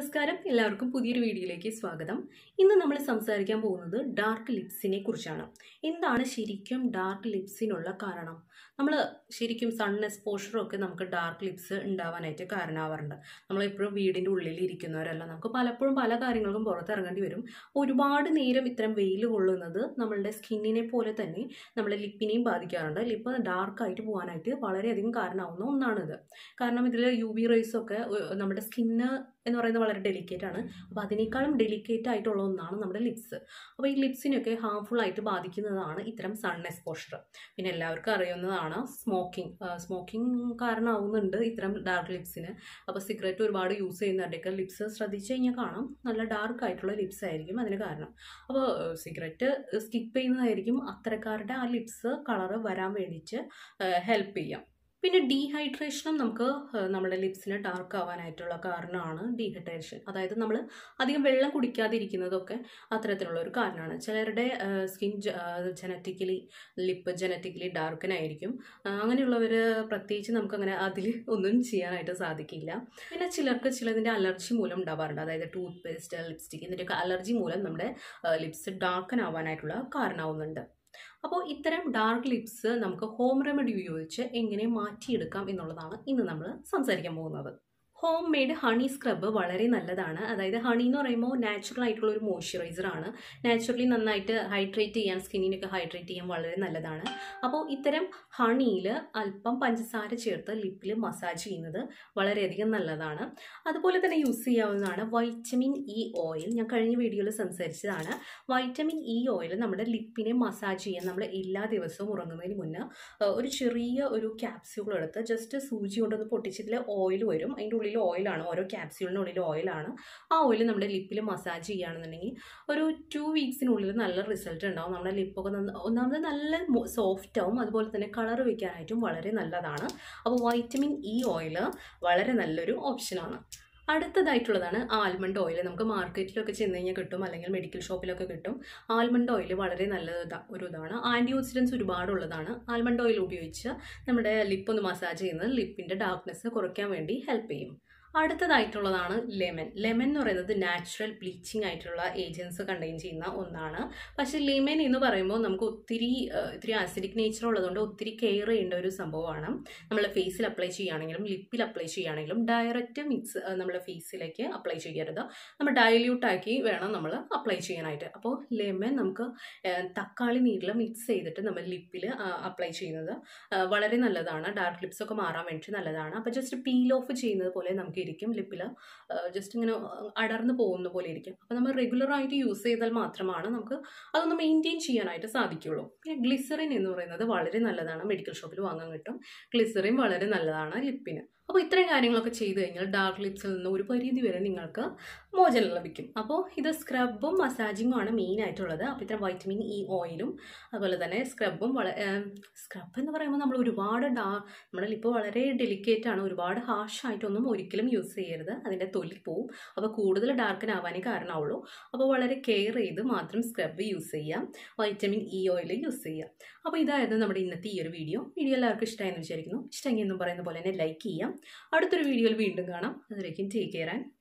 നമസ്കാരം എല്ലാവർക്കും പുതിയൊരു വീഡിയോയിലേക്ക് സ്വാഗതം ഇന്ന് നമ്മൾ സംസാരിക്കാൻ പോകുന്നത് ഡാർക്ക് ലിപ്സിനെ കുറിച്ചാണ് എന്താണ് ശരിക്കും ഡാർക്ക് ലിപ്സിനുള്ള കാരണം നമ്മൾ ശരിക്കും സൺ എക്സ്പോഷറും ഒക്കെ നമുക്ക് ഡാർക്ക് ലിപ്സ് ഉണ്ടാവാനായിട്ട് കാരണമാവാറുണ്ട് നമ്മളെപ്പോഴും വീടിൻ്റെ ഉള്ളിൽ ഇരിക്കുന്നവരല്ല നമുക്ക് പലപ്പോഴും പല കാര്യങ്ങൾക്കും പുറത്തിറങ്ങേണ്ടി വരും ഒരുപാട് നേരം ഇത്തരം വെയിൽ കൊള്ളുന്നത് നമ്മളുടെ സ്കിന്നിനെ പോലെ തന്നെ നമ്മുടെ ലിപ്പിനെയും ബാധിക്കാറുണ്ട് ലിപ്പ് ഡാർക്കായിട്ട് പോകാനായിട്ട് വളരെയധികം കാരണമാവുന്ന ഒന്നാണിത് കാരണം ഇതിൽ യു വി റേസ് ഒക്കെ ഏഹ്, നമ്മുടെ സ്കിന്ന് എന്ന് പറയുന്നത് വളരെ ഡെലിക്കേറ്റ് ആണ് അപ്പോൾ അതിനേക്കാളും ഡെലിക്കേറ്റ് ആയിട്ടുള്ള ഒന്നാണ് നമ്മുടെ ലിപ്സ് അപ്പോൾ ഈ ലിപ്സിനൊക്കെ ഹാർംഫുൾ ആയിട്ട് ബാധിക്കുന്നതാണ് ഇത്തരം സൺ എക്സ്പോഷർ പിന്നെ എല്ലാവർക്കും അറിയുന്നതാണ് സ്മോക്കിംഗ് സ്മോക്കിംഗ് കാരണമാവുന്നുണ്ട് ഇത്തരം ഡാർക്ക് ലിപ്സിന് അപ്പോൾ സിഗരറ്റ് ഒരുപാട് യൂസ് ചെയ്യുന്നവരുടെയൊക്കെ ലിപ്സ് ശ്രദ്ധിച്ചു കഴിഞ്ഞാൽ കാണാം നല്ല ഡാർക്ക് ആയിട്ടുള്ള ലിപ്സ് ആയിരിക്കും അതിന് കാരണം അപ്പോൾ സിഗരറ്റ് സ്കിപ്പ് ചെയ്യുന്നതായിരിക്കും അത്തരക്കാരുടെ ആ ലിപ്സ് കളറ് വരാൻ വേണ്ടിയിട്ട് ഹെൽപ്പ് ചെയ്യാം പിന്നെ ഡീഹൈഡ്രേഷനും നമുക്ക് ഏഹ്, നമ്മുടെ ലിപ്സിന് ഡാർക്ക് ആവാനായിട്ടുള്ള കാരണമാണ് ഡീഹൈഡ്രേഷൻ അതായത് നമ്മൾ അധികം വെള്ളം കുടിക്കാതിരിക്കുന്നതൊക്കെ അത്തരത്തിലുള്ള ഒരു കാരണമാണ് ചിലരുടെ സ്കിൻ ജനറ്റിക്കലി ലിപ്പ് ജനറ്റിക്കലി ഡാർക്കനായിരിക്കും അങ്ങനെയുള്ളവർ പ്രത്യേകിച്ച് നമുക്കങ്ങനെ അതിൽ ഒന്നും ചെയ്യാനായിട്ട് സാധിക്കില്ല പിന്നെ ചിലർക്ക് ചിലതിൻ്റെ അലർജി മൂലം ഉണ്ടാവാറുണ്ട് അതായത് ടൂത്ത് പേസ്റ്റ് ലിപ്സ്റ്റിക് ഇതിൻ്റെയൊക്കെ അലർജി മൂലം നമ്മുടെ ലിപ്സ് ഡാർക്കൻ ആവാനായിട്ടുള്ള കാരണമാവുന്നുണ്ട് അപ്പോൾ ഇത്തരം ഡാർക്ക് ലിപ്സ് നമുക്ക് ഹോം റെമഡി ഉപയോഗിച്ച് എങ്ങനെ മാറ്റിയെടുക്കാം എന്നുള്ളതാണ് ഇന്ന് നമ്മൾ സംസാരിക്കാൻ പോകുന്നത് ഹോം മെയ്ഡ് ഹണി സ്ക്രബ് വളരെ നല്ലതാണ് അതായത് ഹണി എന്ന് പറയുമ്പോൾ നാച്ചുറൽ ആയിട്ടുള്ള ഒരു മോയ്സ്ചറൈസർ ആണ് നാച്ചുറലി നന്നായിട്ട് ഹൈഡ്രേറ്റ് ചെയ്യാൻ സ്കിന്നിനൊക്കെ ഹൈഡ്രേറ്റ് ചെയ്യാൻ വളരെ നല്ലതാണ് അപ്പോൾ ഇത്തരം ഹണിയിൽ അല്പം പഞ്ചസാര ചേർത്ത് ലിപ്പിൽ മസാജ് ചെയ്യുന്നത് വളരെയധികം നല്ലതാണ് അതുപോലെ തന്നെ യൂസ് ചെയ്യാവുന്നതാണ് വൈറ്റമിൻ ഇ ഓയിൽ ഞാൻ കഴിഞ്ഞ വീഡിയോയിൽ സംസാരിച്ചതാണ് വൈറ്റമിൻ ഇ ഓയിൽ നമ്മുടെ ലിപ്പിനെ മസാജ് ചെയ്യാൻ നമ്മൾ എല്ലാ ദിവസവും ഉറങ്ങുന്നതിന് മുന്നേ ഏഹ്, ഒരു ചെറിയ ഒരു ക്യാപ്സ്യൂൾ എടുത്ത് ജസ്റ്റ് സൂചി കൊണ്ടൊന്ന് പൊട്ടിച്ചതിൽ ഓയിൽ വരും അതിൻ്റെ ഉള്ളിൽ ഓയിലാണ് ഓരോ ക്യാപ്സ്യൂളിൻ്റെ ഉള്ളിൽ ഓയിലാണ് ആ ഓയിൽ നമ്മുടെ ലിപ്പിൽ മസാജ് ചെയ്യുകയാണെന്നുണ്ടെങ്കിൽ ഒരു ടു വീക്സിനുള്ളിൽ നല്ല റിസൾട്ട് ഉണ്ടാവും നമ്മുടെ ലിപ്പൊക്കെ നന്ന ഒന്നാമത് നല്ല സോഫ്റ്റ് ആവും അതുപോലെ തന്നെ കളർ വെക്കാനായിട്ടും വളരെ നല്ലതാണ് അപ്പോൾ വൈറ്റമിൻ ഇ ഓയിൽ വളരെ നല്ലൊരു ഓപ്ഷനാണ് അടുത്തതായിട്ടുള്ളതാണ് ആൽമണ്ട് ഓയിൽ നമുക്ക് മാർക്കറ്റിലൊക്കെ ചെന്ന് കഴിഞ്ഞാൽ കിട്ടും അല്ലെങ്കിൽ മെഡിക്കൽ ഷോപ്പിലൊക്കെ കിട്ടും ആൽമണ്ട് ഓയിൽ വളരെ നല്ല ഇതാ- ഒരു ഇതാണ് ആൻറ്റി ഓക്സിഡൻസ് ഒരുപാടുള്ളതാണ് ആൽമണ്ട് ഓയിൽ ഉപയോഗിച്ച് നമ്മുടെ ലിപ്പ് ഒന്ന് മസാജ് ചെയ്യുന്നത് ലിപ്പിൻ്റെ ഡാർക്ക്നെസ് കുറയ്ക്കാൻ വേണ്ടി ഹെൽപ്പ് ചെയ്യും അടുത്തതായിട്ടുള്ളതാണ് ലെമൺ ലെമൺ എന്ന് പറയുന്നത് നാച്ചുറൽ ബ്ലീച്ചിങ് ആയിട്ടുള്ള ഏജൻസ് കണ്ടെയ്ൻ ചെയ്യുന്ന ഒന്നാണ് പക്ഷേ ലെമൺ എന്ന് പറയുമ്പോൾ നമുക്ക് ഒത്തിരി ആ, ഇത്തിരി ആസിഡിക് നേച്ചർ ഉള്ളതുകൊണ്ട് ഒത്തിരി കെയർ ചെയ്യേണ്ട ഒരു സംഭവമാണ് നമ്മൾ ഫേസിൽ അപ്ലൈ ചെയ്യുകയാണെങ്കിലും ലിപ്പിൽ അപ്ലൈ ചെയ്യുകയാണെങ്കിലും ഡയറക്റ്റ് മിക്സ് നമ്മൾ ഫേസിലേക്ക് അപ്ലൈ ചെയ്യരുത് നമ്മൾ ഡയല്യൂട്ട് ആക്കി വേണം നമ്മൾ അപ്ലൈ ചെയ്യാനായിട്ട് അപ്പോൾ ലെമൺ നമുക്ക് ആ, തക്കാളി നീരിൽ മിക്സ് ചെയ്തിട്ട് നമ്മൾ ലിപ്പിൽ അപ്ലൈ ചെയ്യുന്നത് ആ, വളരെ നല്ലതാണ് ഡാർക്ക് ലിപ്സ് ഒക്കെ മാറാൻ വേണ്ടി നല്ലതാണ് അപ്പോൾ ജസ്റ്റ് പീൽ ഓഫ് ചെയ്യുന്നത് പോലെ നമുക്ക് ഇരിക്കും ലിപ്പിൽ ജസ്റ്റ് ഇങ്ങനെ അടർന്നു പോകുന്ന പോലെ ഇരിക്കും അപ്പോൾ നമ്മൾ റെഗുലറായിട്ട് യൂസ് ചെയ്താൽ മാത്രമാണ് നമുക്ക് അതൊന്ന് മെയിൻറ്റെയിൻ ചെയ്യാനായിട്ട് സാധിക്കുള്ളൂ പിന്നെ ഗ്ലിസറിൻ എന്ന് പറയുന്നത് വളരെ നല്ലതാണ് മെഡിക്കൽ ഷോപ്പിൽ വാങ്ങാൻ കിട്ടും ഗ്ലിസറിൻ വളരെ നല്ലതാണ് ലിപ്പിന് അപ്പോൾ ഇത്രയും കാര്യങ്ങളൊക്കെ ചെയ്തു കഴിഞ്ഞാൽ ഡാർക്ക് ലിപ്സിൽ നിന്ന് ഒരു പരിധി വരെ നിങ്ങൾക്ക് മോചനം ലഭിക്കും അപ്പോൾ ഇത് സ്ക്രബും മസാജിങ്ങും ആണ് മെയിൻ ആയിട്ടുള്ളത് അപ്പോൾ ഇത്തരം വൈറ്റമിൻ ഇ ഓയിലും അതുപോലെ തന്നെ സ്ക്രബും വളരെ സ്ക്രബ് എന്ന് പറയുമ്പോൾ നമ്മൾ ഒരുപാട് ഡാ നമ്മുടെ ലിപ്പ് വളരെ ഡെലിക്കേറ്റ് ആണ് ഒരുപാട് ഹാഷ് ആയിട്ടൊന്നും ഒരിക്കലും യൂസ് ചെയ്യരുത് അതിൻ്റെ തൊലി പോവും അപ്പോൾ കൂടുതൽ ഡാർക്കൻ ആവാനേ കാരണമാവുള്ളൂ അപ്പോൾ വളരെ കെയർ ചെയ്ത് മാത്രം സ്ക്രബ് യൂസ് ചെയ്യാം വൈറ്റമിൻ ഇ ഓയിൽ യൂസ് ചെയ്യാം അപ്പോൾ ഇതായിരുന്നു നമ്മുടെ ഇന്നത്തെ ഈ ഒരു വീഡിയോ വീഡിയോ എല്ലാവർക്കും ഇഷ്ടമായെന്ന് വിചാരിക്കുന്നു ഇഷ്ടമെങ്കിൽ എന്നും പറയുന്ന പോലെ തന്നെ ലൈക്ക് ചെയ്യാം അടുത്തൊരു വീഡിയോയിൽ വീണ്ടും കാണാം അതിലേക്കും ടേക്ക് കെയർ ആൻഡ്